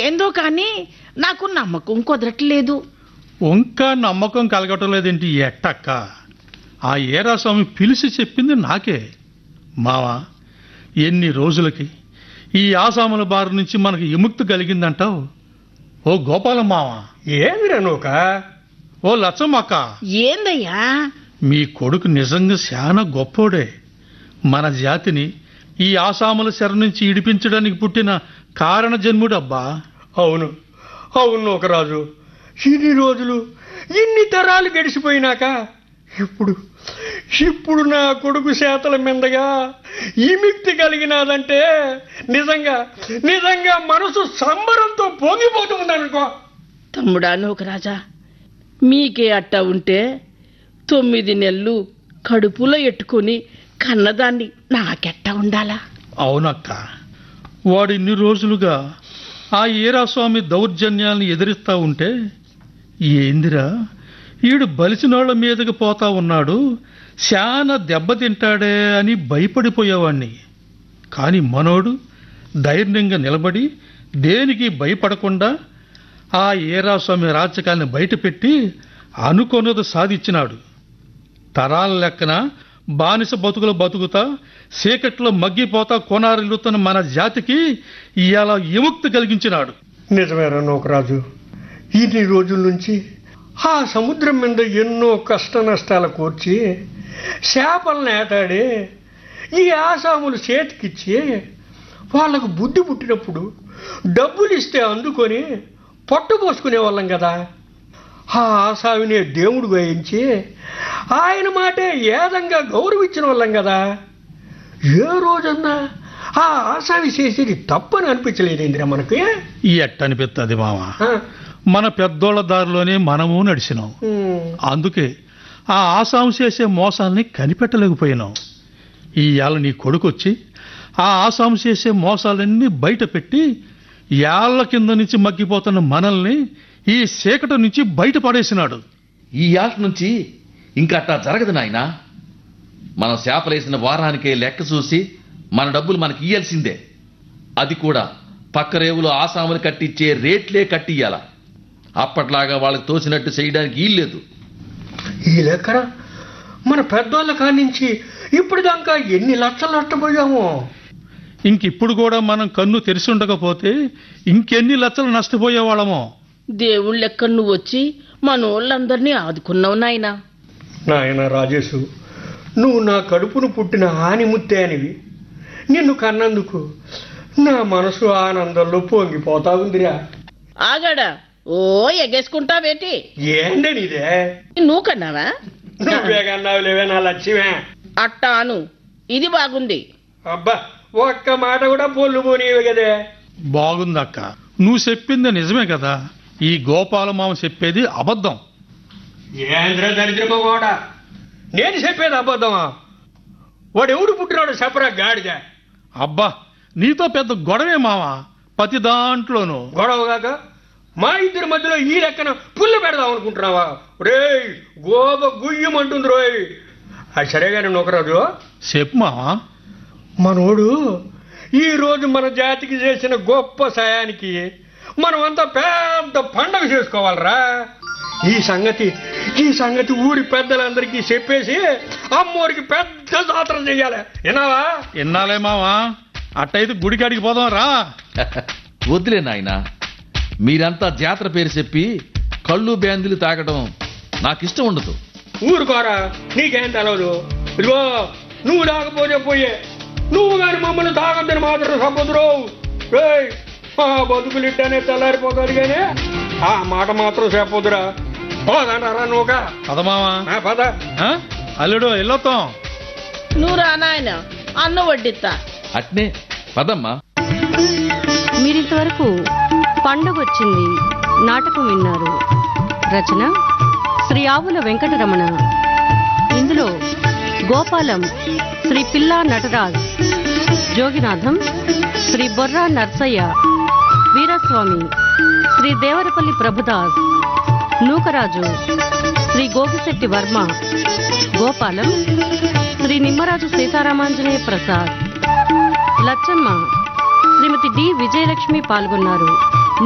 ఏమైందో కానీ నాకు నమ్మకం కుదరట్లేదు ఇంకా నమ్మకం కలగటం లేదేంటి ఈ ఎట్టక్క ఆ ఏరాస్వామి పిలిచి చెప్పింది నాకే మావా ఎన్ని రోజులకి ఈ ఆసాముల బారి నుంచి మనకు విముక్తి కలిగిందంటావు ఓ గోపాలం మావా ఏందిరా నూక ఓ లచ్చమ్మక్క ఏందయ్యా మీ కొడుకు నిజంగా చాలా గొప్పోడే మన జాతిని ఈ ఆసాముల శర నుంచి ఇడిపించడానికి పుట్టిన కారణ జన్ముడబ్బా అవును అవును నూకరాజు ఇన్ని రోజులు ఇన్ని తరాలు గడిచిపోయినాక ఇప్పుడు ఇప్పుడు నా కొడుకు చేతల మీదగా ఈమిక్తి కలిగినాదంటే నిజంగా నిజంగా మనసు సంబరంతో పొంగిపోతుందనుకో తమ్ముడా నూకరాజా మీకే అట్టా ఉంటే తొమ్మిది నెలలు కడుపులో ఎట్టుకొని కన్నదాన్ని నాకెట్టా ఉండాలా అవునక్క వాడు ఇన్ని రోజులుగా ఆ ఈరాస్వామి దౌర్జన్యాల్ని ఎదిరిస్తా ఉంటే ఏందిరా ఈడు బలిసినోళ్ల మీదకి పోతా ఉన్నాడు శాన దెబ్బతింటాడే అని భయపడిపోయేవాణ్ణి కాని మనోడు ధైర్యంగా నిలబడి దేనికి భయపడకుండా ఆ ఈరాస్వామి రాజకాన్ని బయటపెట్టి అనుకొన్నది సాధించినాడు తరాల లెక్కన బానిస బతుకులు బతుకుతా చీకట్లో మగ్గిపోతా కొనారిల్లుతున్న మన జాతికి ఇవాళ విముక్తి కలిగించినాడు నిజమేరా నూకరాజు ఇన్ని రోజుల నుంచి ఆ సముద్రం మీద ఎన్నో కష్ట నష్టాలు కూర్చి చేపలను ఏటాడి ఈ ఆసాములు చేతికిచ్చి వాళ్ళకు బుద్ధి పుట్టినప్పుడు డబ్బులు ఇస్తే అందుకొని పొట్ట పోసుకునే వాళ్ళం కదా ఆ ఆసామినే దేవుడు వేయించి ఆయన మాటే ఏదంగా గౌరవించిన వాళ్ళం కదా ఏ రోజన్నా ఆ ఆసామి చేసేది తప్పని అనిపించలేదేందిరా మనకి ఈ ఎట్టనిపిస్తుంది మామ ఆ, మన పెద్దోళ్ళ దారిలోనే మనము నడిచినాం ఉమ్. అందుకే ఆ ఆసాము చేసే మోసాల్ని కనిపెట్టలేకపోయినాం ఇవాళ నీ కొడుకొచ్చి ఆ ఆసాము చేసే మోసాలన్నీ బయట పెట్టి ఏళ్ల కింద నుంచి మగ్గిపోతున్న మనల్ని ఈ చీకటి నుంచి బయట పడేసినాడు ఈ యాట నుంచి ఇంకా అట్టా జరగదు నాయనా మనం చేపలేసిన వారానికే లెక్క చూసి మన డబ్బులు మనకి ఇయ్యాల్సిందే అది కూడా పక్క రేవులో ఆసాములు కట్టించే రేట్లే కట్టియ్యాల అప్పట్లాగా వాళ్ళకి తోచినట్టు చేయడానికి వీల్లేదు ఈ లెక్కన మన పెద్దోళ్ళ కానించి ఇప్పుడు దాకా ఎన్ని లక్షలు నష్టపోయామో ఇంకిప్పుడు కూడా మనం కన్ను తెరిచి ఉండకపోతే ఇంకెన్ని లక్షలు నష్టపోయేవాళ్ళమో దేవుళ్ళెక్క లెక్క నువ్వు వచ్చి మనోళ్ళందరినీ ఆదుకున్నావు నాయనా నాయన రాజేశు నువ్వు నా కడుపును పుట్టిన ఆనిముత్తే అనివి నిన్ను కన్నందుకు నా మనసు ఆనందంలో పొంగిపోతా ఉందిరా ఆగాడా ఓ ఎగేసుకుంటావేటి ఏంటని ఇదే నువ్వు కన్నావా నువ్వే కన్నావు లేవే నా లక్ష్యమే అట్టాను ఇది బాగుంది అబ్బా ఒక్క మాట కూడా పొల్లు పోనీవి కదే బాగుందక్క నువ్వు చెప్పింది నిజమే కదా ఈ గోపాలమామ చెప్పేది అబద్ధం ఏంద్ర దరిద్రమ కూడా నేను చెప్పేది అబద్ధమా వాడు ఎవడు పుట్టినాడు చెప్పరా గాడిద అబ్బా నీతో పెద్ద గొడవే మావా ప్రతి దాంట్లోనూ గొడవ కాక మా ఇద్దరి మధ్యలో ఈ లెక్కన పుల్ల పెడదాం అనుకుంటున్నావా రేయ్ గోబ గుయ్యమంటుంది రోయ్ అది సరేగానే నొకరాజు చెప్పు మావా మనోడు ఈ రోజు మన జాతికి చేసిన గొప్ప సాయానికి మనమంతా పెద్ద పండగ చేసుకోవాలరా ఈ సంగతి ఈ సంగతి ఊరి పెద్దలందరికీ చెప్పేసి అమ్మోరికి పెద్ద జాతర చెయ్యాలి విన్నావా ఎన్నాలే మావా అట్టయితే గుడికాడికి పోదాం రా వద్దులే నాయనా మీరంతా జాతర పేరు చెప్పి కళ్ళు బ్యాందులు తాగడం నాకిష్టం ఉండదు ఊరుకోరా నీకేం తెలవదు ఇదిగో నువ్వు తాగపోతే పోయే నువ్వు గాని మమ్మల్ని తాగద్దని మాత్రం సముద్రం రేయ్ మా బతుకులు ఇట్టానే తెల్లారిపోతుంది కానీ ఆ మాట మాత్రం చెప్పొద్దురా పోదంటారా నువ్వుగా పద మావా ఆ, పద ఆ? అల్లుడు వెళ్ళొత్తాం నువ్వు రా నాయన అన్నం వడ్డిస్తా అట్నే పదమ్మా మీరింతవరకు పండుగొచ్చింది నాటకం విన్నారు రచన శ్రీ ఆవుల వెంకటరమణ ఇందులో గోపాలం శ్రీ పిల్లా నటరాజ్ జోగినాథం శ్రీ బొర్రా నర్సయ్య వీరస్వామి శ్రీ దేవరపల్లి ప్రభుదాస్ నూకరాజు శ్రీ గోగిశెట్టి వర్మ గోపాలం శ్రీ నిమ్మరాజు సీతారామాంజనేయ ప్రసాద్ లచ్చమ్మ శ్రీమతి డి విజయలక్ష్మి పాల్గొన్నారు